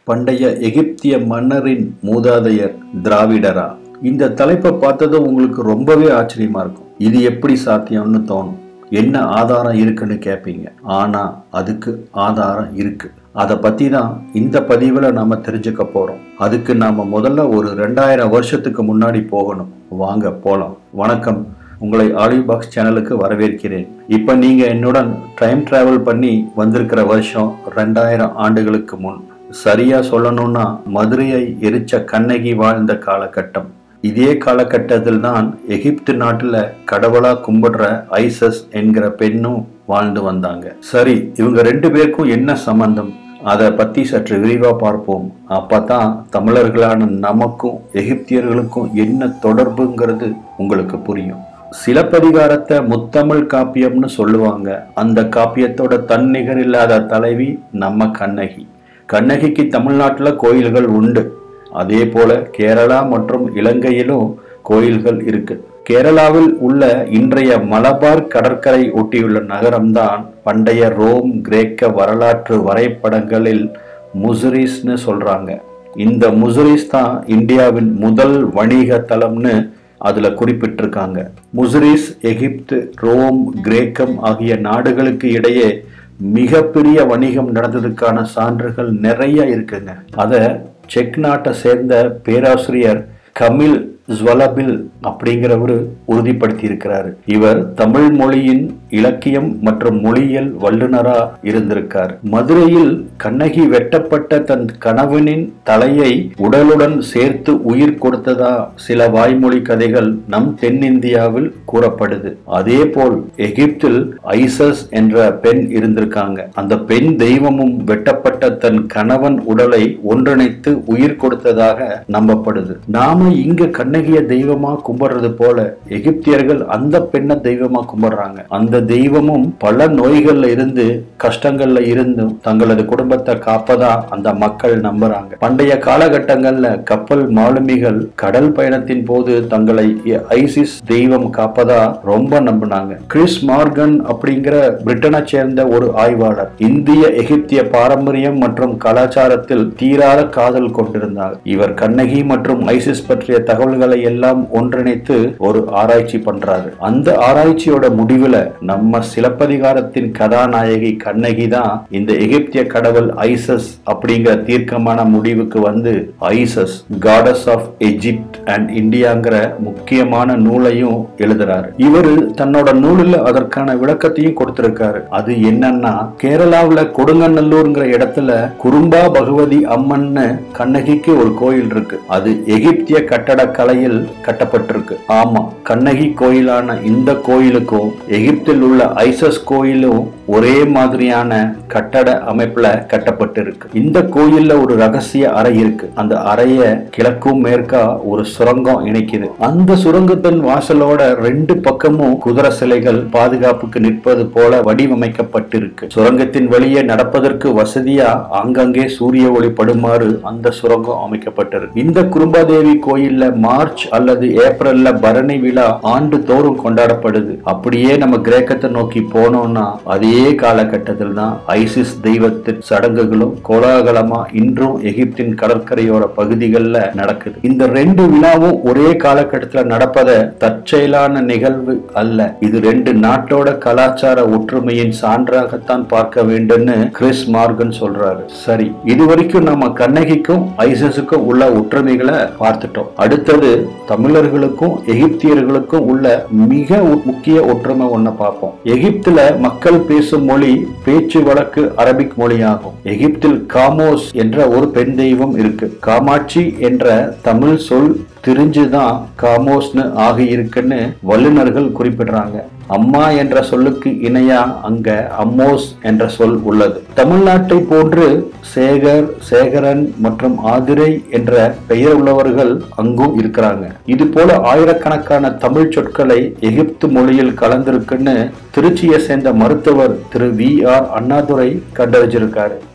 பண்டைய எகிப்திய மன்னரின் மூதாதையர் திராவிடரா இந்த தலைப்பை பார்த்ததும் உங்களுக்கு ரொம்பவே ஆச்சரியமா இருக்கும் இது எப்படி சாத்தியம்னு தோணும் என்ன ஆதாரம் இருக்குன்னு கேட்பீங்க ஆனா அதுக்கு ஆதாரம் இருக்கு அதை பத்தி தான் இந்த பதிவில் நாம தெரிஞ்சுக்க போறோம் அதுக்கு நாம முதல்ல ஒரு ரெண்டாயிரம் வருஷத்துக்கு முன்னாடி போகணும் வாங்க போலாம் வணக்கம் உங்களை ஆடியோ பாக்ஸ் சேனலுக்கு வரவேற்கிறேன் இப்போ நீங்க என்னுடன் டைம் டிராவல் பண்ணி வந்திருக்கிற வருஷம் ரெண்டாயிரம் ஆண்டுகளுக்கு முன் சரியா சொல்லணும்னா மதுரையை எரிச்ச கண்ணகி வாழ்ந்த காலகட்டம் இதே காலகட்டத்தில் தான் எகிப்து நாட்டுல கடவுளா கும்பிடுற ஐசஸ் என்கிற பெண்ணும் வாழ்ந்து வந்தாங்க சரி இவங்க ரெண்டு பேருக்கும் என்ன சம்பந்தம் அதை பத்தி சற்று விரிவா பார்ப்போம் அப்பதான் தமிழர்களான நமக்கும் எகிப்தியர்களுக்கும் என்ன தொடர்புங்கிறது உங்களுக்கு புரியும் சிலப்பதிகாரத்தை முத்தமிழ் காப்பியம்னு சொல்லுவாங்க அந்த காப்பியத்தோட தன்னிகர் இல்லாத தலைவி நம்ம கண்ணகி கண்ணகிக்கு தமிழ்நாட்டில் கோயில்கள் உண்டு அதே போல கேரளா மற்றும் இலங்கையிலும் கோயில்கள் இருக்கு கேரளாவில் உள்ள இன்றைய மலபார் கடற்கரை ஒட்டியுள்ள நகரம்தான் பண்டைய ரோம் கிரேக்க வரலாற்று வரைபடங்களில் முசுரிஸ்னு சொல்றாங்க இந்த முசுரிஸ் தான் இந்தியாவின் முதல் வணிக தளம்னு அதுல குறிப்பிட்டிருக்காங்க முசுரிஸ் எகிப்து ரோம் கிரேக்கம் ஆகிய நாடுகளுக்கு இடையே மிகப்பெரிய வணிகம் நடந்ததுக்கான சான்றுகள் நிறைய இருக்குங்க அத செக் நாட்டை சேர்ந்த பேராசிரியர் கமில் ஜுவலபில் அப்படிங்கிறவரு உறுதிப்படுத்தி இருக்கிறாரு இவர் தமிழ் மொழியின் இலக்கியம் மற்றும் மொழியியல் வல்லுநரா இருந்திருக்கார் மதுரையில் கண்ணகி வெட்டப்பட்ட தன் கணவனின் தலையை உடலுடன் சேர்த்து உயிர் கொடுத்ததா சில வாய்மொழி கதைகள் நம் தென்னிந்தியாவில் கூறப்படுது அதே போல் எகிப்தில் ஐசஸ் என்ற பெண் இருந்திருக்காங்க அந்த பெண் தெய்வமும் வெட்டப்பட்ட தன் கணவன் உடலை ஒன்றிணைத்து உயிர் கொடுத்ததாக நம்பப்படுது நாம இங்க கண்ணகிய தெய்வமா கும்பிடுறது போல எகிப்தியர்கள் அந்த பெண்ணை தெய்வமா கும்பிடுறாங்க அந்த தெய்வமும் பல நோய்கள்ல இருந்து கஷ்டங்கள்ல இருந்தும் தங்களது குடும்பத்தை காப்பதா அந்த மக்கள் நம்புறாங்க பண்டைய காலகட்டங்கள்ல கப்பல் மாலுமிகள் கடல் பயணத்தின் போது தங்களை ஐசிஸ் தெய்வம் காப்பதா ரொம்ப நம்பினாங்க கிறிஸ் மார்கன் அப்படிங்கிற பிரிட்டனை சேர்ந்த ஒரு ஆய்வாளர் இந்திய எகிப்திய பாரம்பரியம் மற்றும் கலாச்சாரத்தில் தீராத காதல் கொண்டிருந்தார் இவர் கண்ணகி மற்றும் ஐசிஸ் பற்றிய தகவல்களை எல்லாம் ஒன்றிணைத்து ஒரு ஆராய்ச்சி பண்றாரு அந்த ஆராய்ச்சியோட முடிவுல நம்ம சிலப்பதிகாரத்தின் கதாநாயகி கண்ணகி தான் இந்த எகிப்திய கடவுள் ஐசஸ் அப்படிங்கிற தீர்க்கமான முடிவுக்கு வந்து Isis goddess of Egypt and இந்தியாங்கிற முக்கியமான நூலையும் எழுதுறாரு இவரு தன்னோட நூலில் அதற்கான விளக்கத்தையும் கொடுத்திருக்காரு அது என்னன்னா கேரளாவுல கொடுங்கநல்லூர்ங்கிற இடத்துல குறும்பா பகவதி அம்மன்னு கண்ணகிக்கு ஒரு கோயில் இருக்கு அது எகிப்திய கட்டடக்கலையில் கட்டப்பட்டிருக்கு ஆமா கண்ணகி கோயிலான இந்த கோயிலுக்கும் எகிப்தில் உள்ள ஐசஸ் கோயிலும் ஒரே மாதிரியான கட்டட அமைப்புல கட்டப்பட்டிருக்கு இந்த கோயில்ல ஒரு ரகசிய அறை இருக்கு அந்த அறைய கிழக்கும் மேற்கா ஒரு சுரங்கம் இணைக்குது அந்த சுரங்கத்தின் வாசலோட ரெண்டு பக்கமும் குதிரை சிலைகள் பாதுகாப்புக்கு நிற்பது போல வடிவமைக்கப்பட்டிருக்கு சுரங்கத்தின் வழியே நடப்பதற்கு வசதியா ஆங்கங்கே சூரிய ஒளி படுமாறு அந்த சுரங்கம் அமைக்கப்பட்டிருக்கு இந்த குறும்பாதேவி கோயில்ல மார்ச் அல்லது ஏப்ரல்ல பரணி விழா ஆண்டு தோறும் கொண்டாடப்படுது அப்படியே நம்ம கிரேக்கத்தை நோக்கி போனோம்னா அதே காலகட்டத்தில் தான் ஐசிஸ் தெய்வத்தின் சடங்குகளும் கோலாகலமா இன்றும் எகிப்தின் கடற்கரையோர பகுதிகளில் நடக்குது இந்த ரெண்டு விழாவும் ஒரே காலகட்டத்தில் நடப்பத தற்செயலான நிகழ்வு அல்ல இது ரெண்டு நாட்டோட கலாச்சார ஒற்றுமையின் சான்றாகத்தான் பார்க்க வேண்டும்னு கிறிஸ் மார்கன் சொல்றாரு சரி இது வரைக்கும் நம்ம கண்ணகிக்கும் ஐசஸுக்கும் உள்ள ஒற்றுமைகளை பார்த்துட்டோம் அடுத்தது தமிழர்களுக்கும் எகிப்தியர்களுக்கும் உள்ள மிக முக்கிய ஒற்றுமை ஒண்ணு பார்ப்போம் எகிப்துல மக்கள் பேசும் மொழி பேச்சு வழக்கு அரபிக் மொழியாகும் எகிப்தில் காமோஸ் என்ற ஒரு பெண் தெய்வம் இருக்கு காமாட்சி என்ற தமிழ் சொல் திரிஞ்சுதான் காமோஸ்னு ஆகியிருக்குன்னு வல்லுநர்கள் குறிப்பிடுறாங்க அம்மா என்ற சொல்லுக்கு இணையா அங்க அம்மோஸ் என்ற சொல் உள்ளது தமிழ்நாட்டை போன்று சேகர் சேகரன் மற்றும் ஆதிரை என்ற பெயர் உள்ளவர்கள் அங்கும் இருக்கிறாங்க இது போல ஆயிரக்கணக்கான தமிழ் சொற்களை எகிப்து மொழியில் கலந்திருக்குன்னு திருச்சியை சேர்ந்த மருத்துவர் திரு வி ஆர் அண்ணாதுரை கண்டறிஞ்சிருக்காரு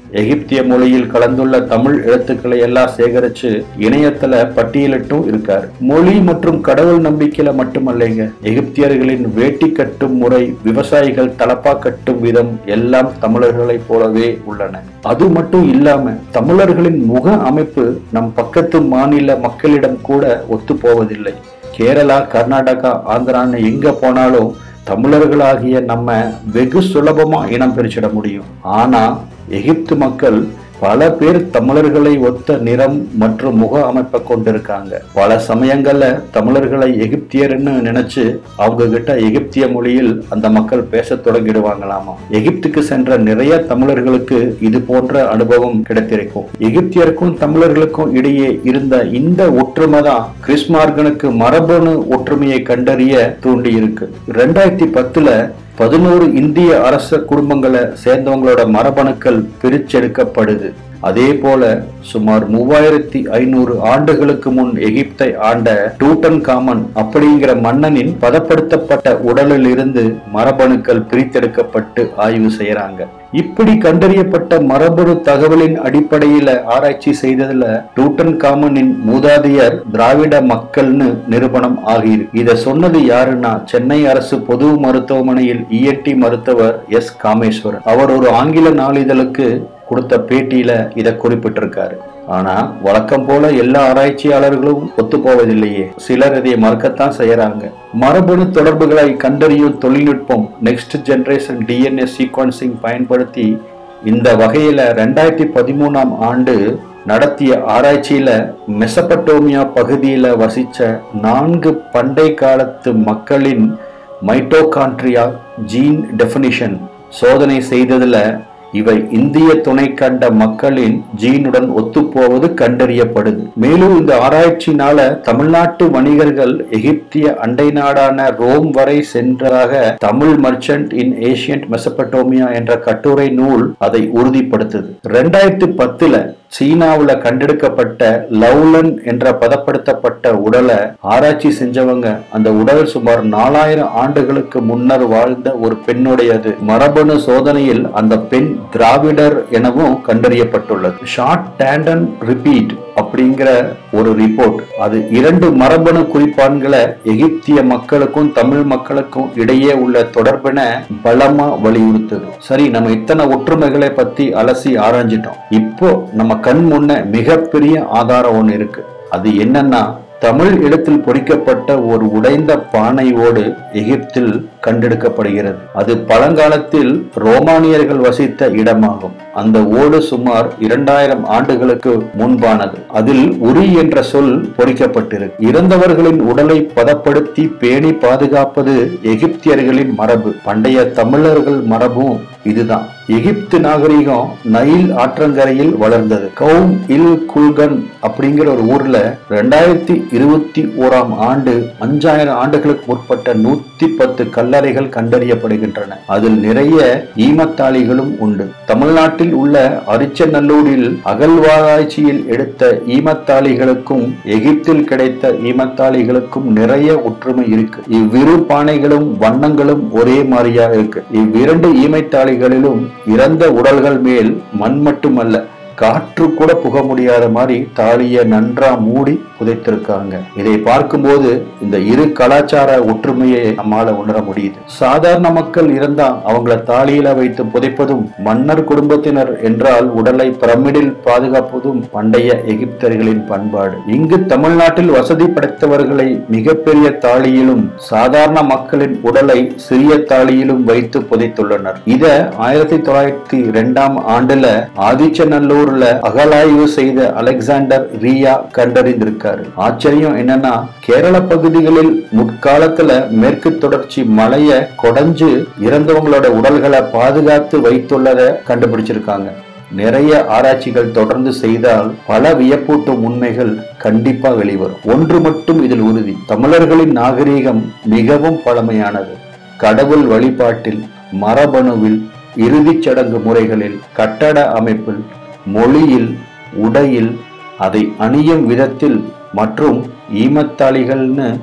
எகிப்திய மொழியில் கலந்துள்ள தமிழ் எழுத்துக்களை எல்லாம் சேகரிச்சு இணையத்துல பட்டியலிட்டும் இருக்காரு மொழி மற்றும் கடவுள் நம்பிக்கையில மட்டுமல்லைங்க எகிப்தியர்களின் வேட்டி கட்டும் முறை விவசாயிகள் தலப்பா கட்டும் விதம் எல்லாம் தமிழர்களைப் போலவே உள்ளன அது மட்டும் இல்லாம தமிழர்களின் முக அமைப்பு நம் பக்கத்து மாநில மக்களிடம் கூட ஒத்து போவதில்லை கேரளா கர்நாடகா ஆந்திரான்னு எங்க போனாலும் தமிழர்களாகிய நம்ம வெகு சுலபமா இனம் பிரிச்சிட முடியும் ஆனா எகிப்து மக்கள் பல பேர் தமிழர்களை ஒத்த நிறம் மற்றும் முக அமைப்பை கொண்டிருக்காங்க பல சமயங்கள்ல தமிழர்களை எகிப்தியர்னு நினைச்சு அவங்க கிட்ட எகிப்திய மொழியில் அந்த மக்கள் பேச தொடங்கிடுவாங்களாமா எகிப்துக்கு சென்ற நிறைய தமிழர்களுக்கு இது போன்ற அனுபவம் கிடைத்திருக்கும் எகிப்தியருக்கும் தமிழர்களுக்கும் இடையே இருந்த இந்த ஒற்றுமை தான் கிறிஸ்மார்கனுக்கு மரபணு ஒற்றுமையை கண்டறிய தூண்டி இருக்கு ரெண்டாயிரத்தி பத்துல பதினோரு இந்திய அரச குடும்பங்களை சேர்ந்தவங்களோட மரபணுக்கள் பிரிச்செடுக்கப்படுது அதே போல சுமார் மூவாயிரத்தி ஐநூறு ஆண்டுகளுக்கு முன் எகிப்தை ஆண்ட டூட்டன் காமன் அப்படிங்கிற மன்னனின் பதப்படுத்தப்பட்ட உடலில் இருந்து மரபணுக்கள் பிரித்தெடுக்கப்பட்டு ஆய்வு செய்யறாங்க இப்படி கண்டறியப்பட்ட மரபணு தகவலின் அடிப்படையில ஆராய்ச்சி செய்ததுல டூட்டன் காமனின் மூதாதையர் திராவிட மக்கள்னு நிரூபணம் ஆகியிருக்கு இத சொன்னது யாருன்னா சென்னை அரசு பொது மருத்துவமனையில் இஎன்டி மருத்துவர் எஸ் காமேஸ்வரன் அவர் ஒரு ஆங்கில நாளிதழுக்கு கொடுத்த பேட்டியில இத குறிப்பிட்டிருக்காரு ஆனா வழக்கம் போல எல்லா ஆராய்ச்சியாளர்களும் ஒத்து போவதில்லையே சிலர் இதை மறக்கத்தான் செய்யறாங்க மரபணு தொடர்புகளை கண்டறியும் தொழில்நுட்பம் நெக்ஸ்ட் ஜெனரேஷன் டிஎன்ஏ சீக்வன்சிங் பயன்படுத்தி இந்த வகையில ரெண்டாயிரத்தி பதிமூணாம் ஆண்டு நடத்திய ஆராய்ச்சியில மெசபட்டோமியா பகுதியில வசிச்ச நான்கு பண்டை காலத்து மக்களின் மைட்டோகான்ட்ரியா ஜீன் டெஃபினிஷன் சோதனை செய்ததுல இவை இந்திய துணை கண்ட மக்களின் ஜீனுடன் ஒத்துப்போவது கண்டறியப்படுது மேலும் இந்த ஆராய்ச்சினால தமிழ்நாட்டு வணிகர்கள் எகிப்திய அண்டை நாடான ரோம் வரை சென்றதாக Tamil merchant in ancient Mesopotamia என்ற கட்டுரை நூல் அதை உறுதிப்படுத்துது ரெண்டாயிரத்தி பத்துல சீனாவுல கண்டெடுக்கப்பட்ட லவ்லன் என்ற பதப்படுத்தப்பட்ட உடலை ஆராய்ச்சி செஞ்சவங்க அந்த உடல் சுமார் நாலாயிரம் ஆண்டுகளுக்கு முன்னர் வாழ்ந்த ஒரு பெண்ணுடையது மரபணு சோதனையில் அந்த பெண் திராவிடர் எனவும் கண்டறியப்பட்டுள்ளது ஷார்ட் டேண்டன் ரிப்பீட் அப்படிங்கிற ஒரு ரிப்போர்ட் அது இரண்டு மரபணு குறிப்பான்களை எகிப்திய மக்களுக்கும் தமிழ் மக்களுக்கும் இடையே உள்ள தொடர்பின பலமா வலியுறுத்துது சரி நம்ம இத்தனை ஒற்றுமைகளை பத்தி அலசி ஆராய்ஞ்சிட்டோம் இப்போ நம்ம கண் முன்ன மிகப்பெரிய ஆதாரம் ஒண்ணு இருக்கு அது என்னன்னா தமிழ் இடத்தில் பொறிக்கப்பட்ட ஒரு உடைந்த பானை ஓடு எகிப்தில் கண்டெடுக்கப்படுகிறது அது பழங்காலத்தில் ரோமானியர்கள் வசித்த இடமாகும் அந்த ஓடு சுமார் இரண்டாயிரம் ஆண்டுகளுக்கு முன்பானது அதில் உரி என்ற சொல் பொறிக்கப்பட்டிருக்கு இறந்தவர்களின் உடலை பதப்படுத்தி பேணி பாதுகாப்பது எகிப்தியர்களின் மரபு பண்டைய தமிழர்கள் மரபும் இதுதான் எகிப்து நாகரிகம் நைல் ஆற்றங்கரையில் வளர்ந்தது கௌம் இல் குல்கன் அப்படிங்கிற ஒரு ஊர்ல ரெண்டாயிரத்தி இருபத்தி ஓராம் ஆண்டு அஞ்சாயிரம் ஆண்டுகளுக்கு முற்பட்ட நூத்தி பத்து கல்லறைகள் கண்டறியப்படுகின்றன அதில் நிறைய ஈமத்தாளிகளும் உண்டு தமிழ்நாட்டில் உள்ள அரிச்சநல்லூரில் அகழ்வாராய்ச்சியில் எடுத்த ஈமத்தாளிகளுக்கும் எகிப்தில் கிடைத்த ஈமத்தாளிகளுக்கும் நிறைய ஒற்றுமை இருக்கு இவ்விரு பானைகளும் வண்ணங்களும் ஒரே மாதிரியா இருக்கு இவ்விரண்டு ஈமைத்தாளிகளிலும் இறந்த உடல்கள் மேல் மண் மட்டுமல்ல காற்று கூட புக முடியாத மாதிரி தாலிய நன்றா மூடி புதைத்திருக்காங்க இதை பார்க்கும்போது இந்த இரு கலாச்சார ஒற்றுமையை நம்மால உணர முடியுது சாதாரண மக்கள் இருந்தா அவங்கள தாலியில வைத்து புதைப்பதும் மன்னர் குடும்பத்தினர் என்றால் உடலை பிரமிடில் பாதுகாப்பதும் பண்டைய எகிப்தர்களின் பண்பாடு இங்கு தமிழ்நாட்டில் வசதி படைத்தவர்களை மிகப்பெரிய தாலியிலும் சாதாரண மக்களின் உடலை சிறிய தாலியிலும் வைத்து புதைத்துள்ளனர் இத ஆயிரத்தி தொள்ளாயிரத்தி இரண்டாம் ஆண்டுல ஆதிச்சநல்லூர்ல அகலாய்வு செய்த அலெக்சாண்டர் ரியா கண்டறிந்திருக்காரு ஆச்சரியம் என்னன்னா கேரள பகுதிகளில் முற்காலத்துல மேற்கு தொடர்ச்சி மலைய கொடைஞ்சு இறந்தவங்களோட உடல்களை பாதுகாத்து வைத்துள்ளதை கண்டுபிடிச்சிருக்காங்க நிறைய ஆராய்ச்சிகள் தொடர்ந்து செய்தால் பல வியப்பூட்டும் உண்மைகள் கண்டிப்பா வெளிவரும் ஒன்று மட்டும் இதில் உறுதி தமிழர்களின் நாகரீகம் மிகவும் பழமையானது கடவுள் வழிபாட்டில் மரபணுவில் இறுதிச் சடங்கு முறைகளில் கட்டட அமைப்பில் மொழியில் உடையில் அதை அணியும் விதத்தில் மற்றும் ஈமத்தாளிகள்னு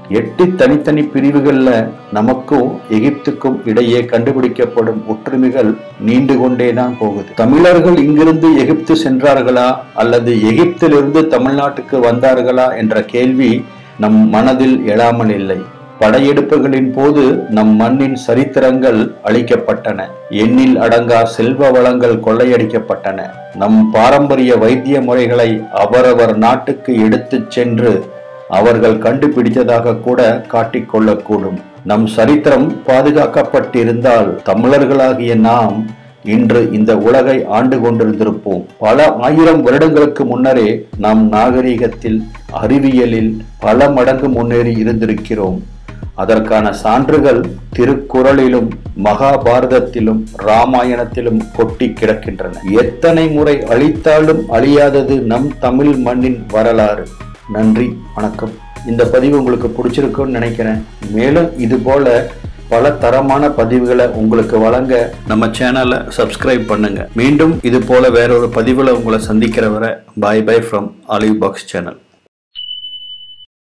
எட்டு தனித்தனி பிரிவுகள்ல நமக்கும் எகிப்துக்கும் இடையே கண்டுபிடிக்கப்படும் ஒற்றுமைகள் நீண்டு கொண்டே தான் போகுது தமிழர்கள் இங்கிருந்து எகிப்து சென்றார்களா அல்லது எகிப்திலிருந்து தமிழ்நாட்டுக்கு வந்தார்களா என்ற கேள்வி நம் மனதில் எழாமல் இல்லை படையெடுப்புகளின் போது நம் மண்ணின் சரித்திரங்கள் அளிக்கப்பட்டன எண்ணில் அடங்கா செல்வ வளங்கள் கொள்ளையடிக்கப்பட்டன நம் பாரம்பரிய வைத்திய முறைகளை அவரவர் நாட்டுக்கு எடுத்துச் சென்று அவர்கள் கண்டுபிடித்ததாக கூட காட்டிக்கொள்ளக்கூடும் நம் சரித்திரம் பாதுகாக்கப்பட்டிருந்தால் தமிழர்களாகிய நாம் இன்று இந்த உலகை ஆண்டு கொண்டிருந்திருப்போம் பல ஆயிரம் வருடங்களுக்கு முன்னரே நாம் நாகரிகத்தில் அறிவியலில் பல மடங்கு முன்னேறி இருந்திருக்கிறோம் அதற்கான சான்றுகள் திருக்குறளிலும் மகாபாரதத்திலும் ராமாயணத்திலும் கொட்டி கிடக்கின்றன எத்தனை முறை அழித்தாலும் அழியாதது நம் தமிழ் மண்ணின் வரலாறு நன்றி வணக்கம் இந்த பதிவு உங்களுக்கு பிடிச்சிருக்குன்னு நினைக்கிறேன் மேலும் இது போல பல தரமான பதிவுகளை உங்களுக்கு வழங்க நம்ம சேனலை சப்ஸ்கிரைப் பண்ணுங்க மீண்டும் இது போல வேறொரு பதிவில் உங்களை சந்திக்கிற வரை bye bye from Olive Box channel